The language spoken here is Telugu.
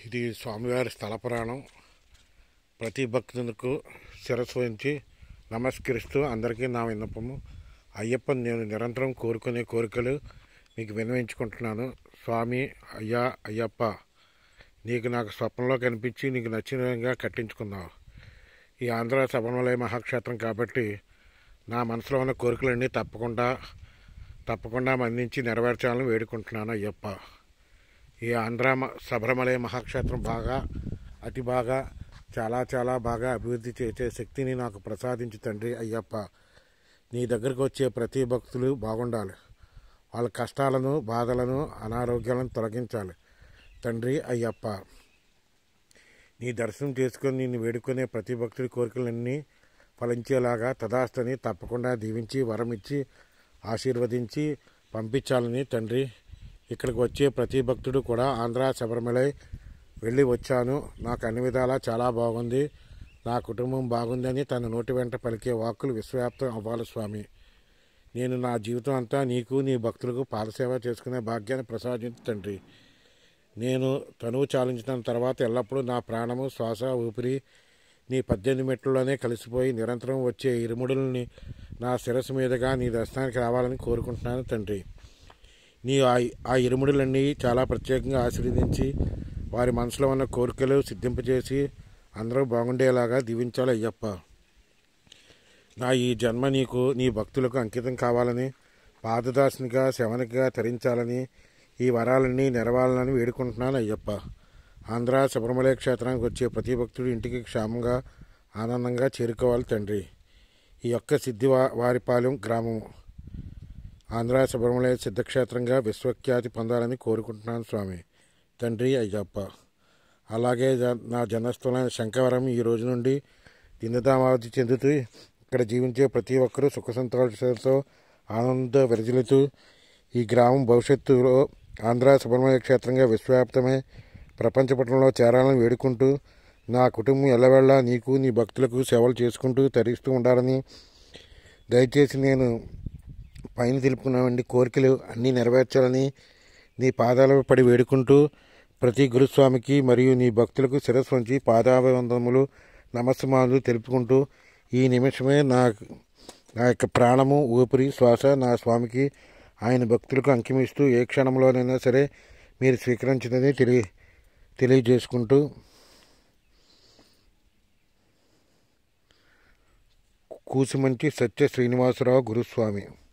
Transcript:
ఇది స్వామివారి స్థల పురాణం ప్రతి భక్తులకు శిరస్సు వంచి నమస్కరిస్తూ అందరికీ నా విన్నపము అయ్యప్ప నేను నిరంతరం కోరుకునే కోరికలు మీకు విన్నవించుకుంటున్నాను స్వామి అయ్యా అయ్యప్ప నీకు నాకు స్వప్నంలో కనిపించి నీకు నచ్చిన విధంగా కట్టించుకున్నావు ఈ ఆంధ్ర శబరిమలయ మహాక్షేత్రం కాబట్టి నా మనసులో ఉన్న కోరికలన్నీ తప్పకుండా తప్పకుండా మందించి నెరవేర్చాలని వేడుకుంటున్నాను అయ్యప్ప ఈ ఆంధ్ర మ- శబరిమలయ మహాక్షేత్రం బాగా అతి బాగా చాలా చాలా బాగా అభివృద్ధి చేసే శక్తిని నాకు ప్రసాదించు తండ్రి అయ్యప్ప నీ దగ్గరకు వచ్చే ప్రతి భక్తులు బాగుండాలి వాళ్ళ కష్టాలను బాధలను అనారోగ్యాలను తొలగించాలి తండ్రి అయ్యప్ప నీ దర్శనం చేసుకొని నిన్ను వేడుకునే ప్రతి భక్తుడి కోరికలన్నీ ఫలించేలాగా తదాస్తని తప్పకుండా దీవించి వరమిచ్చి ఆశీర్వదించి పంపించాలని తండ్రి ఇక్కడికి వచ్చే ప్రతి భక్తుడు కూడా ఆంధ్ర శబరిమలై వెళ్ళి వచ్చాను నాకు అన్ని విధాలా చాలా బాగుంది నా కుటుంబం బాగుందని తన నోటి వెంట పలికే వాక్కులు విశ్వవ్యాప్తం అవ్వాలి స్వామి నేను నా జీవితం అంతా నీకు నీ భక్తులకు పాదసేవ చేసుకునే భాగ్యాన్ని ప్రసాదించు తండ్రి నేను తనువు చాలించిన తర్వాత ఎల్లప్పుడూ నా ప్రాణము శ్వాస ఊపిరి నీ పద్దెనిమిది మెట్లలోనే కలిసిపోయి నిరంతరం వచ్చే ఇరుముడుల్ని నా శిరస్సు మీదుగా నీ దర్శనానికి రావాలని కోరుకుంటున్నాను తండ్రి నీ ఆ ఆ ఇరుముడులన్నీ చాలా ప్రత్యేకంగా ఆశీర్వదించి వారి మనసులో ఉన్న కోరికలు సిద్ధింపజేసి అందరూ బాగుండేలాగా దీవించాలి అయ్యప్ప నా ఈ జన్మ నీకు నీ భక్తులకు అంకితం కావాలని పాదదాసునిగా శవనిగా తరించాలని ఈ వరాలన్నీ నెరవాలని వేడుకుంటున్నాను అయ్యప్ప ఆంధ్ర శబరిమలయ క్షేత్రానికి వచ్చే ప్రతి భక్తుడు ఇంటికి క్షేమంగా ఆనందంగా చేరుకోవాలి తండ్రి ఈ యొక్క సిద్ధి వా- వారిపాలెం గ్రామము ఆంధ్ర శబరిమలయ సిద్ధక్షేత్రంగా విశ్వఖ్యాతి పొందాలని కోరుకుంటున్నాను స్వామి తండ్రి అయ్యప్ప అలాగే జ- నా జన్మస్థలమైన శంకవరం ఈ రోజు నుండి దినదామావధి చెందుతూ ఇక్కడ జీవించే ప్రతి ఒక్కరూ సుఖ సంతోషాలతో ఆనంద విరజిల్లుతూ ఈ గ్రామం భవిష్యత్తులో ఆంధ్ర శబరిమలయ క్షేత్రంగా విశ్వవ్యాప్తమై ప్రపంచ పటంలో చేరాలని వేడుకుంటూ నా కుటుంబం ఎల్లవేళలా నీకు నీ భక్తులకు సేవలు చేసుకుంటూ తరిస్తూ ఉండాలని దయచేసి నేను పైన తెలుపుకున్నవండి కోరికలు అన్నీ నెరవేర్చాలని నీ పాదాలపై పడి వేడుకుంటూ ప్రతి గురుస్వామికి మరియు నీ భక్తులకు శిరస్సు వంచి పాదాభివందనములు నమస్సమాలు తెలుపుకుంటూ ఈ నిమిషమే నా నా యొక్క ప్రాణము ఊపిరి శ్వాస నా స్వామికి ఆయన భక్తులకు అంకిమిస్తూ ఏ క్షణంలోనైనా సరే మీరు స్వీకరించినది తెలియ తెలియజేసుకుంటూ కూసుమంచి సత్య శ్రీనివాసరావు గురుస్వామి